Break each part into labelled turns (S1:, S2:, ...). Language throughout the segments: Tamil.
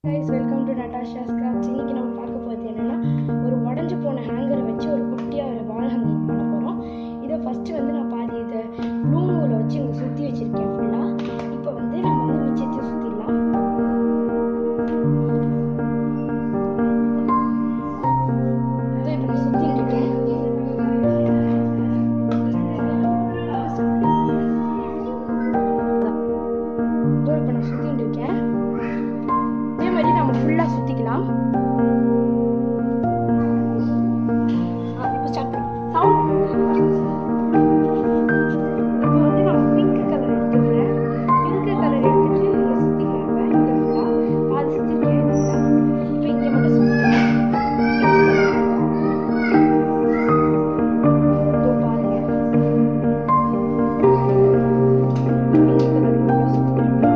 S1: guys welcome to Natasha Scraps இன்னைக்கு நம்ம பார்க்க போகிறது என்னன்னா ஒரு உடஞ்சி போன ஹேங்கரை வச்சு ஒரு குட்டியாக ஒரு வால் ஹேங்கிங் பண்ண போகிறோம் இதை ஃபஸ்ட்டு வந்து நான் பாதி இதை ப்ளூ நூலை வச்சு இங்கே சுற்றி வச்சுருக்கேன் ஃபுல்லாக இப்போ வந்து நம்ம வந்து மிச்சத்தை சுற்றிடலாம் இப்போ நான் சுற்றிட்டு இருக்கேன் இதோ இப்போ நான் சுற்றிட்டு இருக்கேன் இதே மாதிரி நம்ம ஃபுல்லாக சுற்றிக்கலாம் இப்போ ஸ்டார்ட் பண்ணலாம் சவுண்ட் இப்போ வந்து நம்ம பிங்க் கலர் எடுத்துக்கிறேன் பிங்க் கலர் எடுத்துட்டு இங்கே சுற்றிக்கலாம் இங்கே ஃபுல்லாக பாதி சுற்றிருக்கேன் இப்போ இங்கே மட்டும் சுற்றிக்கலாம் இதோ பாருங்க பிங்க் கலர் ஃபுல்லாக சுற்றிக்கிறேன்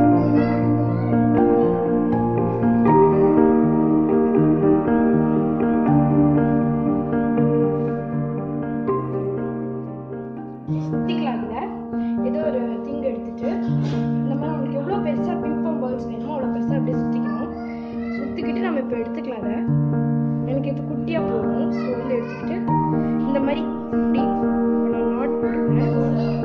S1: சுத்திக்கலாம் இதை ஏதோ ஒரு திங் எடுத்துட்டு இந்த மாதிரி நம்மளுக்கு எவ்வளோ பெருசாக பிம்பம் பால்ஸ் வேணுமோ அவ்வளோ பெருசாக அப்படியே சுற்றிக்கணும் சுற்றிக்கிட்டு நம்ம இப்போ எடுத்துக்கலாம் அதை எனக்கு இது குட்டியாக போகும் ஸோ வந்து எடுத்துக்கிட்டு இந்த மாதிரி இப்படி இப்ப நான் நாட் போட்டுக்கிறேன்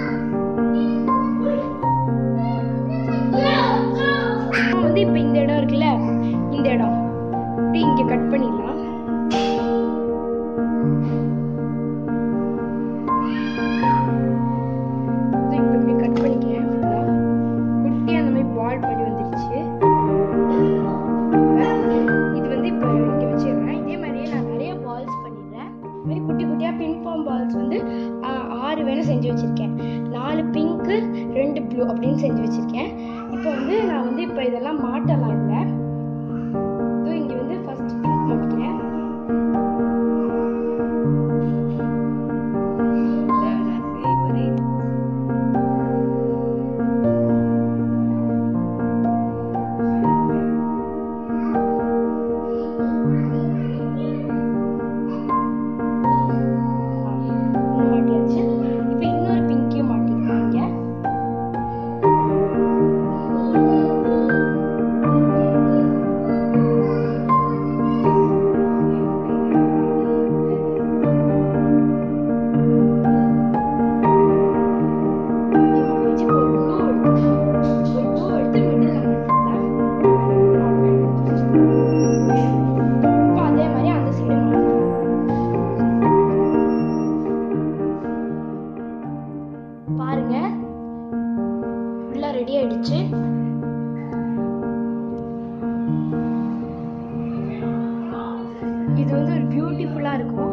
S1: அப்புறம் வந்து இப்போ இந்த இடம் இருக்குல்ல இந்த இடம் இப்படி இங்கே கட் பண்ணிடலாம் இது இப்போ இப்படி கட் பண்ணிக்கிறேன் ஃபுல்லாக குட்டி அந்த மாதிரி பால் பண்ணி வந்துருச்சு இது வந்து இப்போ இங்கே வச்சிடுறேன் இதே மாதிரியே நான் நிறைய பால்ஸ் பண்ணிடுறேன் இது மாதிரி குட்டி குட்டியாக பிங்பாம் பால்ஸ் வந்து ஆ, ஆறு வேணும் செஞ்சு வச்சுருக்கேன் நாலு பிங்க்கு ரெண்டு ப்ளூ அப்படின்னு செஞ்சு வச்சுருக்கேன் இப்போ வந்து நான் வந்து இப்போ இதெல்லாம் மாட்டலாம் இல்லை இதோ இங்கே வந்து ஃபர்ஸ்ட் பிங்க் மாட்டிக்கிறேன் ஒன்று மாட்டியாச்சு இப்போ இன்னொரு பிங்க்கையும் மாட்டிக்கலாம் இங்கே வச்சு ஒரு ப்ளூ எடுத்து ஒரு ப்ளூ எடுத்து மிடில் மாட்டிக்கலாம் இப்போ அதே மாதிரி அந்த சைடு மாட்டிக்கலாம் பாருங்க ஃபுல்லாக ரெடி ஆயிடுச்சு இது வந்து ஒரு பியூட்டிஃபுல்லாக இருக்கும்